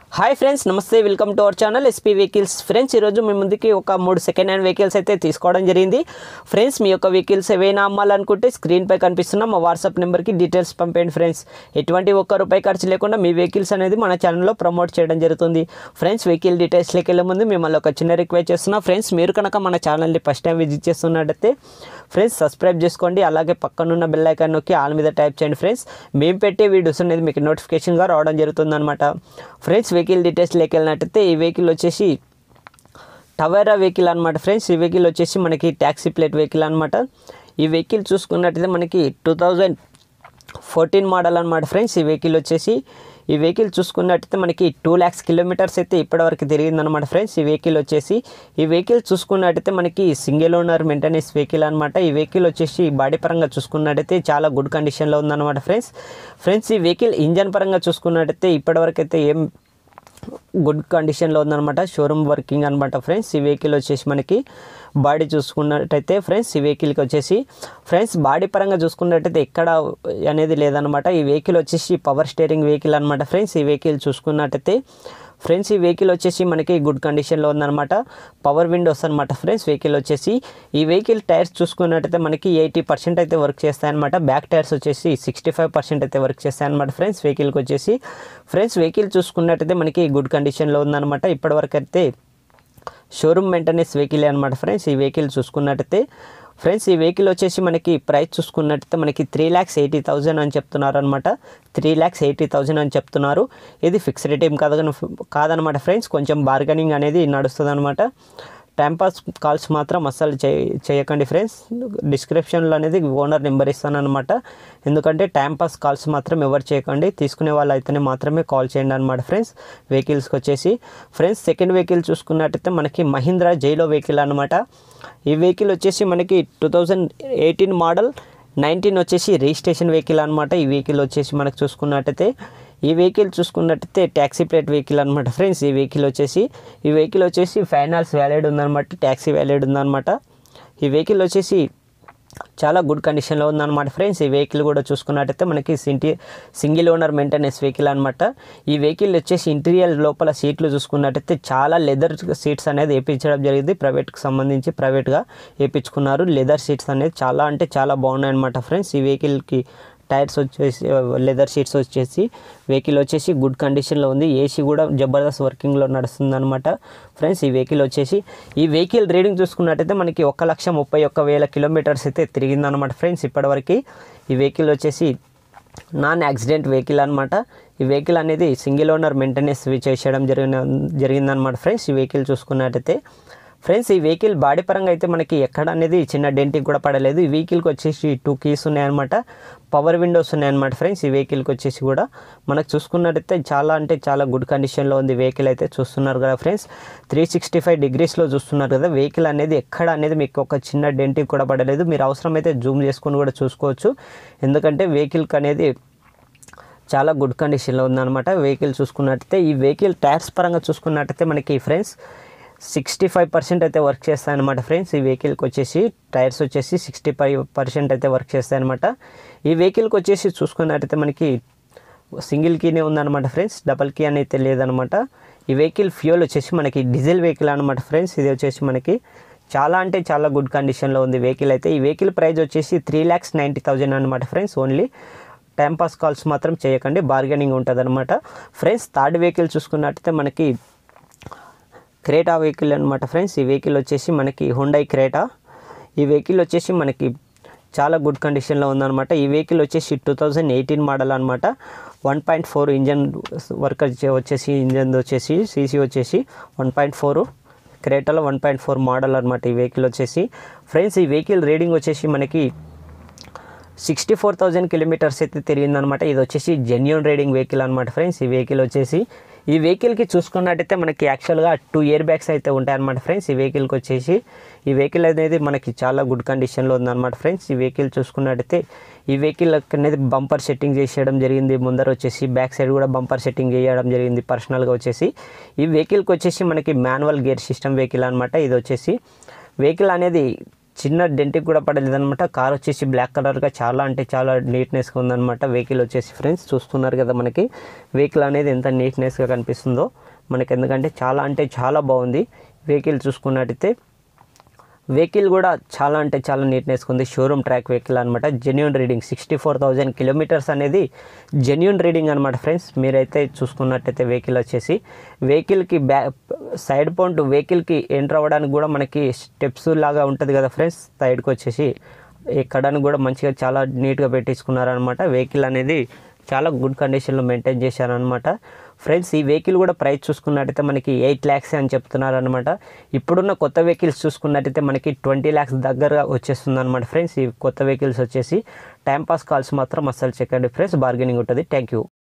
hi friends namaste welcome to our channel SP vehicles friends ఈరోజు మీ ముందుకి ఒక మూడు సెకండ్ హ్యాండ్ వెహికల్స్ అయితే తీసుకోవడం జరిగింది ఫ్రెండ్స్ మీ యొక్క వెహికల్స్ ఏవైనా అమ్మాలనుకుంటే స్క్రీన్పై కనిపిస్తున్న మా వాట్సాప్ నెంబర్కి డీటెయిల్స్ పంపేయండి ఫ్రెండ్స్ ఎటువంటి ఒక్క రూపాయి ఖర్చు లేకుండా మీ వెహికల్స్ అనేది మన ఛానల్లో ప్రమోట్ చేయడం జరుగుతుంది ఫ్రెండ్స్ వెహికల్ డీటెయిల్స్లోకి వెళ్ళే ముందు మిమ్మల్ని ఒక చిన్న రిక్వెస్ట్ చేస్తున్నా ఫ్రెండ్స్ మీరు కనుక మన ఛానల్ని ఫస్ట్ టైం విజిట్ చేస్తున్నట్టయితే ఫ్రెండ్స్ సబ్స్క్రైబ్ చేసుకోండి అలాగే పక్కనున్న బెల్ ఐకాన్ నొక్కి ఆల్ మీద టైప్ చేయండి ఫ్రెండ్స్ మేము పెట్టే వీడియోస్ అనేది మీకు నోటిఫికేషన్గా రావడం జరుగుతుంది అనమాట ఫ్రెండ్స్ వెహికల్ డీటెయిల్స్ వెళ్ళినట్టయితే ఈ వెహికల్ వచ్చేసి టవేరా వెహికల్ అనమాట ఫ్రెండ్స్ ఈ వెహికల్ వచ్చేసి మనకి ట్యాక్సీ ప్లేట్ వెహికల్ అనమాట ఈ వెహికల్ చూసుకున్నట్టయితే మనకి టూ థౌజండ్ ఫోర్టీన్ మోడల్ అనమాట ఫ్రెండ్స్ ఈ వెహికల్ వచ్చేసి ఈ వెహికల్ చూసుకున్నట్టయితే మనకి టూ ల్యాక్స్ కిలోమీటర్స్ అయితే ఇప్పటివరకు తిరిగిందనమాట ఫ్రెండ్స్ ఈ వెహికల్ వచ్చేసి ఈ వెహికల్ చూసుకున్నట్టయితే మనకి సింగిల్ ఓనర్ మెయింటెనెన్స్ వెహికల్ అనమాట ఈ వెహికల్ వచ్చేసి బాడీ పరంగా చూసుకున్నట్టయితే చాలా గుడ్ కండిషన్లో ఉందన్నమాట ఫ్రెండ్స్ ఫ్రెండ్స్ ఈ వెహికల్ ఇంజన్ పరంగా చూసుకున్నట్టయితే ఇప్పటివరకు అయితే ఏం గుడ్ కండిషన్లో ఉందన్నమాట షోరూమ్ వర్కింగ్ అనమాట ఫ్రెండ్స్ ఈ వెహికల్ వచ్చేసి మనకి బాడీ చూసుకున్నట్టయితే ఫ్రెండ్స్ ఈ వెహికల్కి వచ్చేసి ఫ్రెండ్స్ బాడీ పరంగా చూసుకున్నట్టయితే ఎక్కడ అనేది లేదనమాట ఈ వెహికల్ వచ్చేసి పవర్ స్టీరింగ్ వెహికల్ అనమాట ఫ్రెండ్స్ ఈ వెహికల్ చూసుకున్నట్టయితే ఫ్రెండ్స్ ఈ వెహికల్ వచ్చేసి మనకి గుడ్ కండిషన్లో ఉందన్నమాట పవర్ విండోస్ అనమాట ఫ్రెండ్స్ వెహికల్ వచ్చేసి ఈ వెహికల్ టైర్స్ చూసుకున్నట్టయితే మనకి ఎయిటీ పర్సెంట్ అయితే వర్క్ చేస్తాయన్నమాట బ్యాక్ టైర్స్ వచ్చేసి సిక్స్టీ ఫైవ్ పర్సెంట్ అయితే వర్క్ చేస్తాయన్నమాట ఫ్రెండ్స్ వెహికల్కి వచ్చేసి ఫ్రెండ్స్ వెహికల్ చూసుకున్నట్టయితే మనకి గుడ్ కండిషన్లో ఉందన్నమాట ఇప్పటివరకు అయితే షోరూమ్ మెయింటెనెన్స్ వెహికల్ అనమాట ఫ్రెండ్స్ ఈ వెహికల్ చూసుకున్నట్టయితే ఫ్రెండ్స్ ఈ వెహికల్ వచ్చేసి మనకి ప్రైస్ చూసుకున్నట్టయితే మనకి త్రీ ల్యాక్స్ ఎయిటీ థౌజండ్ అని చెప్తున్నారు అనమాట త్రీ ల్యాక్స్ ఎయిటీ థౌజండ్ అని చెప్తున్నారు ఇది ఫిక్స్డ్ రేట్ ఏం కాదు కాదనమాట ఫ్రెండ్స్ కొంచెం బార్గెనింగ్ అనేది నడుస్తుంది అనమాట టైంపాస్ కాల్స్ మాత్రం అస్సలు చేయ చేయకండి ఫ్రెండ్స్ డిస్క్రిప్షన్లో అనేది ఓనర్ నెంబర్ ఇస్తాను అనమాట ఎందుకంటే టైంపాస్ కాల్స్ మాత్రం ఎవరు చేయకండి తీసుకునే వాళ్ళు అయితేనే మాత్రమే కాల్ చేయండి అనమాట ఫ్రెండ్స్ వెహికల్స్కి వచ్చేసి ఫ్రెండ్స్ సెకండ్ వెహికల్ చూసుకున్నట్టయితే మనకి మహీంద్రా జైలో వెహికల్ అనమాట ఈ వెహికల్ వచ్చేసి మనకి two thousand eighteen model nineteen వచ్చేసి రిజిస్ట్రేషన్ వెహికల్ అనమాట ఈ వెహికల్ వచ్చేసి మనకు చూసుకున్నట్టయితే ఈ వెహికల్ చూసుకున్నట్టయితే ట్యాక్సీ ప్లేట్ వెహికల్ అనమాట ఫ్రెండ్స్ ఈ వెహికల్ వచ్చేసి ఈ వెహికల్ వచ్చేసి ఫైనాన్స్ వ్యాలిడ్ ఉందన్నమాట ట్యాక్సీ వ్యాలిడ్ ఉందన్నమాట ఈ వెహికల్ వచ్చేసి చాలా గుడ్ కండిషన్లో ఉందన్నమాట ఫ్రెండ్స్ ఈ వెహికల్ కూడా చూసుకున్నట్టయితే మనకి సింటి సింగిల్ ఓనర్ మెయింటెనెన్స్ వెహికల్ అనమాట ఈ వెహికల్ వచ్చేసి ఇంటీరియర్ లోపల సీట్లు చూసుకున్నట్టయితే చాలా లెదర్ సీట్స్ అనేది వేయించడం జరిగింది ప్రైవేట్కి సంబంధించి ప్రైవేట్గా వేయించుకున్నారు లెదర్ సీట్స్ అనేది చాలా అంటే చాలా బాగున్నాయి అనమాట ఫ్రెండ్స్ ఈ వెహికల్కి టైర్స్ వచ్చేసి లెదర్ షీట్స్ వచ్చేసి వెహికల్ వచ్చేసి గుడ్ కండిషన్లో ఉంది ఏసీ కూడా జబర్దస్త్ వర్కింగ్లో నడుస్తుంది అనమాట ఫ్రెండ్స్ ఈ వెహికల్ వచ్చేసి ఈ వెహికల్ రీడింగ్ చూసుకున్నట్టయితే మనకి ఒక లక్ష ముప్పై ఒక్క వేల కిలోమీటర్స్ అయితే తిరిగిందనమాట ఫ్రెండ్స్ ఇప్పటివరకు ఈ వెహికల్ వచ్చేసి నాన్ యాక్సిడెంట్ వెహికల్ అనమాట ఈ వెహికల్ అనేది సింగిల్ ఓనర్ మెయింటెనెన్స్ చేసేయడం జరిగిన జరిగిందనమాట ఫ్రెండ్స్ ఈ వెహికల్ చూసుకున్నట్టయితే ఫ్రెండ్స్ ఈ వెహికల్ బాడీ పరంగా అయితే మనకి ఎక్కడ అనేది చిన్న డెంటింగ్ కూడా పడలేదు ఈ వెహికల్కి వచ్చేసి టూ కీస్ ఉన్నాయన్నమాట పవర్ విండోస్ ఉన్నాయన్నమాట ఫ్రెండ్స్ ఈ వెహికల్కి వచ్చేసి కూడా మనకు చూసుకున్నట్టయితే చాలా అంటే చాలా గుడ్ కండిషన్లో ఉంది వెహికల్ అయితే చూస్తున్నారు కదా ఫ్రెండ్స్ త్రీ సిక్స్టీ ఫైవ్ డిగ్రీస్లో చూస్తున్నారు కదా వెహికల్ అనేది ఎక్కడ అనేది మీకు ఒక చిన్న డెంటింగ్ కూడా పడలేదు మీరు అవసరమైతే జూమ్ చేసుకొని కూడా చూసుకోవచ్చు ఎందుకంటే వెహికల్కి అనేది చాలా గుడ్ కండిషన్లో ఉందన్నమాట వెహికల్ చూసుకున్నట్టయితే ఈ వెహికల్ టైర్స్ పరంగా చూసుకున్నట్టయితే మనకి ఫ్రెండ్స్ సిక్స్టీ ఫైవ్ పర్సెంట్ అయితే వర్క్ చేస్తాయన్నమాట ఫ్రెండ్స్ ఈ వెహికల్కి వచ్చేసి టైర్స్ వచ్చేసి సిక్స్టీ ఫైవ్ పర్సెంట్ అయితే వర్క్ చేస్తాయన్నమాట ఈ వెహికల్కి వచ్చేసి చూసుకున్నట్టయితే మనకి సింగిల్ కీనే ఉందన్నమాట ఫ్రెండ్స్ డబల్ కీ అని అయితే లేదనమాట ఈ వెహికల్ ఫ్యూల్ వచ్చేసి మనకి డీజిల్ వెహికల్ అనమాట ఫ్రెండ్స్ ఇది వచ్చేసి మనకి చాలా అంటే చాలా గుడ్ కండిషన్లో ఉంది వెహికల్ అయితే ఈ వెహికల్ ప్రైస్ వచ్చేసి త్రీ ల్యాక్స్ నైంటీ థౌజండ్ అనమాట ఫ్రెండ్స్ ఓన్లీ టైంపాస్ కాల్స్ మాత్రం చేయకండి బార్గెనింగ్ ఉంటుంది అనమాట ఫ్రెండ్స్ థర్డ్ వెహికల్ చూసుకున్నట్టయితే మనకి క్రేటా వెహికల్ అనమాట ఫ్రెండ్స్ ఈ వెహికల్ వచ్చేసి మనకి హుండై క్రేటా ఈ వెహికల్ వచ్చేసి మనకి చాలా గుడ్ కండిషన్లో ఉందన్నమాట ఈ వెహికల్ వచ్చేసి టూ థౌజండ్ ఎయిటీన్ మోడల్ అనమాట one point four engine work వచ్చేసి ఇంజన్ వచ్చేసి సీసీ వచ్చేసి వన్ పాయింట్ ఫోర్ క్రేటాలో వన్ పాయింట్ ఫోర్ మోడల్ అనమాట ఈ వెహికల్ వచ్చేసి ఫ్రెండ్స్ ఈ వెహికల్ రీడింగ్ వచ్చేసి మనకి సిక్స్టీ ఫోర్ థౌజండ్ కిలోమీటర్స్ అయితే తిరిగిందనమాట ఇది వచ్చేసి జెన్యున్ రైడింగ్ వెహికల్ అనమాట ఫ్రెండ్స్ ఈ వెహికల్ వచ్చేసి ఈ వెహికల్కి చూసుకున్నట్టయితే మనకి యాక్చువల్గా టూ ఇయర్ బ్యాగ్స్ అయితే ఉంటాయన్నమాట ఫ్రెండ్స్ ఈ వెహికల్కి వచ్చేసి ఈ వెహికల్ అనేది మనకి చాలా గుడ్ కండిషన్లో ఉందన్నమాట ఫ్రెండ్స్ ఈ వెహికల్ చూసుకున్నట్టయితే ఈ వెహికల్ అనేది బంపర్ సెట్టింగ్ చేసేయడం జరిగింది ముందర వచ్చేసి బ్యాక్ సైడ్ కూడా బంపర్ సెట్టింగ్ చేయడం జరిగింది పర్సనల్గా వచ్చేసి ఈ వెహికల్కి వచ్చేసి మనకి మాన్యువల్ గేర్ సిస్టమ్ వెహికల్ అనమాట ఇది వచ్చేసి వెహికల్ అనేది చిన్న డెంట్కి కూడా పడలేదు అనమాట కార్ వచ్చేసి బ్లాక్ కలర్గా చాలా అంటే చాలా నీట్నెస్గా ఉందన్నమాట వెహికల్ వచ్చేసి ఫ్రెండ్స్ చూస్తున్నారు కదా మనకి వెహికల్ అనేది ఎంత నీట్నెస్గా కనిపిస్తుందో మనకి ఎందుకంటే చాలా అంటే చాలా బాగుంది వెహికల్ చూసుకున్నట్టయితే వెహికల్ కూడా చాలా అంటే చాలా నీట్నెస్గా ఉంది షోరూమ్ ట్రాక్ వెహికల్ అనమాట genuine reading sixty four thousand kilometres అనేది జెన్యున్ రీడింగ్ అనమాట ఫ్రెండ్స్ మీరైతే చూసుకున్నట్టయితే వెహికల్ వచ్చేసి వెహికల్కి బ్యా సైడ్ పాయింట్ వెహికల్కి ఎంటర్ అవ్వడానికి కూడా మనకి స్టెప్స్ లాగా ఉంటుంది కదా ఫ్రెండ్స్ సైడ్కి వచ్చేసి ఎక్కడానికి కూడా మంచిగా చాలా నీట్గా పెట్టించుకున్నారనమాట వెహికల్ అనేది చాలా గుడ్ కండిషన్లో మెయింటైన్ చేశారనమాట ఫ్రెండ్స్ ఈ వెహికల్ కూడా ప్రైస్ చూసుకున్నట్టయితే మనకి ఎయిట్ ల్యాక్స్ అని చెప్తున్నారనమాట ఇప్పుడున్న కొత్త వెహికల్స్ చూసుకున్నట్టయితే మనకి ట్వంటీ ల్యాక్స్ దగ్గరగా వచ్చేస్తుంది అనమాట ఫ్రెండ్స్ ఈ కొత్త వెహికల్స్ వచ్చేసి టైం పాస్ కాల్స్ మాత్రం అస్సలు చెక్కండి ఫ్రెండ్స్ బార్గెనింగ్ ఉంటుంది థ్యాంక్ యూ